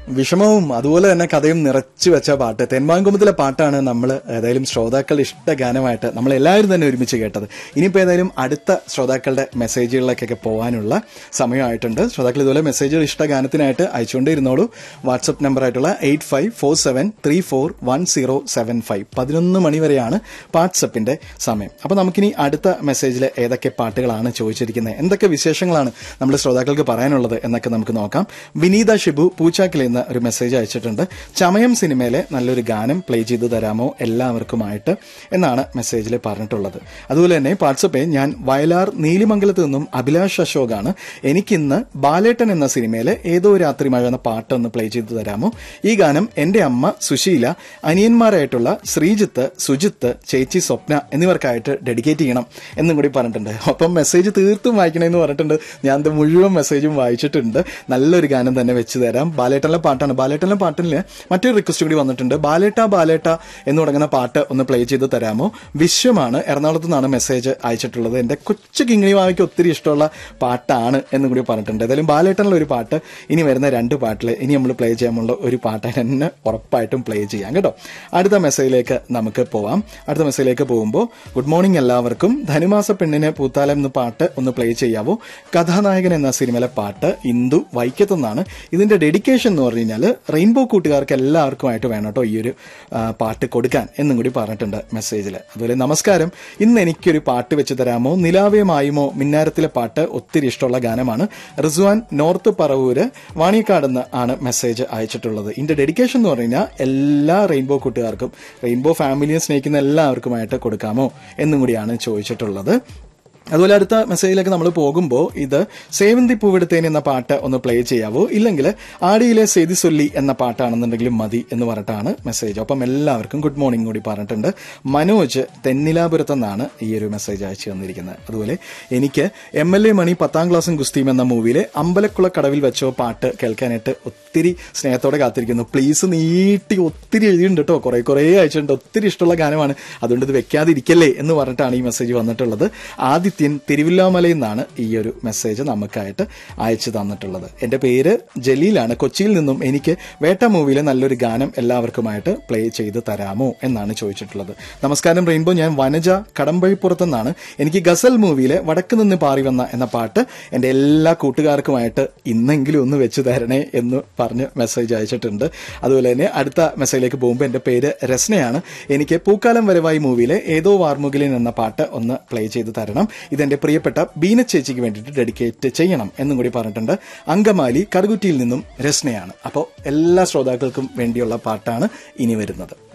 വിഷമവും അതുപോലെ തന്നെ കഥയും നിറച്ചു വെച്ച പാട്ട് തെന്മാങ്കുമത്തിലെ പാട്ടാണ് നമ്മൾ ഏതായാലും ശ്രോതാക്കളുടെ ഇഷ്ട ഗാനമായിട്ട് നമ്മൾ എല്ലാവരും തന്നെ ഒരുമിച്ച് കേട്ടത് ഇനിയിപ്പോൾ ഏതായാലും അടുത്ത ശ്രോതാക്കളുടെ മെസ്സേജുകളിലേക്കൊക്കെ പോകാനുള്ള സമയമായിട്ടുണ്ട് ശ്രോതാക്കൾ ഇതുപോലെ മെസ്സേജുകൾ ഇഷ്ട ഗാനത്തിനായിട്ട് അയച്ചുകൊണ്ടിരുന്നോളൂ വാട്സപ്പ് നമ്പറായിട്ടുള്ള eight five four seven three four one zero seven five പതിനൊന്ന് മണി വരെയാണ് വാട്സപ്പിന്റെ സമയം അപ്പോൾ നമുക്കിനി അടുത്ത മെസ്സേജിൽ ഏതൊക്കെ പാട്ടുകളാണ് ചോദിച്ചിരിക്കുന്നത് എന്തൊക്കെ വിശേഷങ്ങളാണ് നമ്മുടെ ശ്രോതാക്കൾക്ക് പറയാനുള്ളത് എന്നൊക്കെ നമുക്ക് നോക്കാം വിനീത ഷിബു പൂച്ചാക്കിൽ നിന്ന് ഒരു മെസ്സേജ് അയച്ചിട്ടുണ്ട് ചമയം സിനിമയിലെ നല്ലൊരു ഗാനം പ്ലേ ചെയ്തു തരാമോ എല്ലാവർക്കുമായിട്ട് എന്നാണ് മെസ്സേജിൽ പറഞ്ഞിട്ടുള്ളത് അതുപോലെ തന്നെ വാട്സപ്പേ ഞാൻ വയലാർ നീലിമംഗലത്ത് നിന്നും അഭിലാഷ് അശോകാണ് എനിക്കിന്ന് ബാലേട്ടൻ എന്ന സിനിമയിലെ ഏതോ രാത്രി മഴ എന്ന പാട്ടൊന്ന് പ്ലേ ചെയ്തു തരാമോ ഈ ഗാനം എന്റെ അമ്മ സുശീല അനിയന്മാരായിട്ടുള്ള ശ്രീജിത്ത് സുജിത്ത് ചേച്ചി സ്വപ്ന എന്നിവർക്കായിട്ട് ഡെഡിക്കേറ്റ് ചെയ്യണം എന്നും കൂടി പറഞ്ഞിട്ടുണ്ട് ഒപ്പം മെസ്സേജ് തീർത്തും വായിക്കണമെന്ന് പറഞ്ഞിട്ടുണ്ട് ഞാൻ ഇത് മുഴുവൻ മെസ്സേജും വായിച്ചിട്ടുണ്ട് നല്ലൊരു ഗാനം തന്നെ വെച്ച് തരാം ബാലേട്ടനിലെ പാട്ടാണ് ബാലേട്ടനിലെ പാട്ടിൽ മറ്റൊരു റിക്വസ്റ്റ് കൂടി വന്നിട്ടുണ്ട് ബാലേട്ട ബാലേട്ട എന്ന് തുടങ്ങുന്ന പാട്ട് ഒന്ന് പ്ലേ ചെയ്ത് തരാമോ വിശ്വമാണ് എറണാകുളത്ത് നിന്നാണ് മെസ്സേജ് അയച്ചിട്ടുള്ളത് എന്റെ കൊച്ചു കിങ്ങിണി മാവിക്ക് ഒത്തിരി ഇഷ്ടമുള്ള പാട്ടാണ് എന്നും കൂടി പറഞ്ഞിട്ടുണ്ട് ഏതായാലും ബാലേട്ടനിലെ ഒരു പാട്ട് ഇനി വരുന്ന രണ്ട് പാട്ടിൽ ഇനി നമ്മൾ പ്ലേ ചെയ്യാനുള്ള ഒരു പാട്ട് തന്നെ ഉറപ്പായിട്ടും പ്ലേ ചെയ്യാം കേട്ടോ അടുത്ത മെസ്സേജിലേക്ക് നമുക്ക് പോവാം അടുത്ത മെസ്സേജിലേക്ക് പോകുമ്പോൾ ഗുഡ് മോർണിംഗ് എല്ലാവർക്കും ധനുമാസ പെണ്ണിന് പൂത്താലം എന്ന പാട്ട് ഒന്ന് പ്ലേ ചെയ്യാവോ കഥാനായകൻ എന്ന സിനിമയിലെ പാട്ട് ഇന്ദു വൈക്കത്തുനിന്നാണ് ഇതിന്റെ ഡെഡിക്കേഷൻ എന്ന് പറഞ്ഞു കഴിഞ്ഞാൽ റെയിൻബോ കൂട്ടുകാർക്ക് എല്ലാവർക്കുമായിട്ട് വേണം കേട്ടോ ഈ ഒരു ആ, പാട്ട് കൊടുക്കാൻ എന്നും കൂടി പറഞ്ഞിട്ടുണ്ട് മെസ്സേജിൽ അതുപോലെ നമസ്കാരം ഇന്ന് എനിക്കൊരു പാട്ട് വെച്ച് തരാമോ നിലാവേ മായുമോ മിന്നാരത്തിലെ പാട്ട് ഒത്തിരി ഇഷ്ടമുള്ള ഗാനമാണ് റിസ്വാൻ നോർത്ത് പറവൂര് വാണിയക്കാടെന്ന് ആണ് മെസ്സേജ് അയച്ചിട്ടുള്ളത് ഇതിന്റെ ഡെഡിക്കേഷൻ എന്ന് പറഞ്ഞു കഴിഞ്ഞാൽ എല്ലാ റെയിൻബോ കൂട്ടുകാർക്കും റെയിൻബോ ഫാമിലിയെ സ്നേഹിക്കുന്ന എല്ലാവർക്കുമായിട്ട് കൊടുക്കാമോ എന്നും കൂടിയാണ് ചോദിച്ചിട്ടുള്ളത് അതുപോലെ അടുത്ത മെസ്സേജിലേക്ക് നമ്മൾ പോകുമ്പോൾ ഇത് സേവന്തി പൂവെടുത്തേൻ എന്ന പാട്ട് ഒന്ന് പ്ലേ ചെയ്യാവോ ഇല്ലെങ്കിൽ ആടിയിലെ സെതി സൊല്ലി എന്ന പാട്ടാണെന്നുണ്ടെങ്കിലും മതി എന്ന് പറഞ്ഞിട്ടാണ് മെസ്സേജ് അപ്പം എല്ലാവർക്കും ഗുഡ് മോർണിംഗ് കൂടി പറഞ്ഞിട്ടുണ്ട് മനോജ് തെന്നിലാപുരത്ത് നിന്നാണ് ഈ ഒരു മെസ്സേജ് അയച്ചു തന്നിരിക്കുന്നത് അതുപോലെ എനിക്ക് എം എൽ എ മണി പത്താം ക്ലാസ്സും കുസ്തിയും എന്ന മൂവിയിലെ അമ്പലക്കുള കടവിൽ വെച്ചോ പാട്ട് കേൾക്കാനായിട്ട് ഒത്തിരി സ്നേഹത്തോടെ കാത്തിരിക്കുന്നു പ്ലീസ് നീട്ടി ഒത്തിരി എഴുതിയിട്ടുണ്ട് കേട്ടോ കുറെ കുറെ അയച്ചിട്ടുണ്ട് ഒത്തിരി ഇഷ്ടമുള്ള ഗാനമാണ് അതുകൊണ്ട് ഇത് വെക്കാതിരിക്കല്ലേ എന്ന് പറഞ്ഞിട്ടാണ് ഈ മെസ്സേജ് വന്നിട്ടുള്ളത് ആദിത്യൻ തിരുവില്ലാമലയിൽ നിന്നാണ് ഈ ഒരു മെസ്സേജ് നമുക്കായിട്ട് അയച്ചു തന്നിട്ടുള്ളത് എന്റെ പേര് ജലീലാണ് കൊച്ചിയിൽ നിന്നും എനിക്ക് വേട്ട മൂവിയിലെ നല്ലൊരു ഗാനം എല്ലാവർക്കുമായിട്ട് പ്ലേ ചെയ്ത് തരാമോ എന്നാണ് ചോദിച്ചിട്ടുള്ളത് നമസ്കാരം റെയിൻബോ ഞാൻ വനജ കടമ്പഴിപ്പുറത്ത് നിന്നാണ് എനിക്ക് ഗസൽ മൂവിയിലെ വടക്ക് നിന്ന് പാറി വന്ന എന്ന പാട്ട് എന്റെ എല്ലാ കൂട്ടുകാർക്കുമായിട്ട് ഇന്നെങ്കിലും ഒന്ന് വെച്ച് തരണേ എന്ന് പറഞ്ഞ് മെസ്സേജ് അയച്ചിട്ടുണ്ട് അതുപോലെ തന്നെ അടുത്ത മെസ്സേജിലേക്ക് പോകുമ്പോൾ എന്റെ പേര് രസ്നയാണ് എനിക്ക് പൂക്കാലം വരവായി മൂവിയിലെ ഏതോ വാർമുകിലിൻ എന്ന പാട്ട് ഒന്ന് പ്ലേ ചെയ്ത് തരണം ഇതെന്റെ പ്രിയപ്പെട്ട ബീന ചേച്ചിക്ക് വേണ്ടിയിട്ട് ഡെഡിക്കേറ്റ് ചെയ്യണം എന്നും കൂടി പറഞ്ഞിട്ടുണ്ട് അങ്കമാലി കടുകുറ്റിയിൽ നിന്നും രസ്നയാണ് അപ്പോൾ എല്ലാ ശ്രോതാക്കൾക്കും വേണ്ടിയുള്ള പാട്ടാണ് ഇനി വരുന്നത്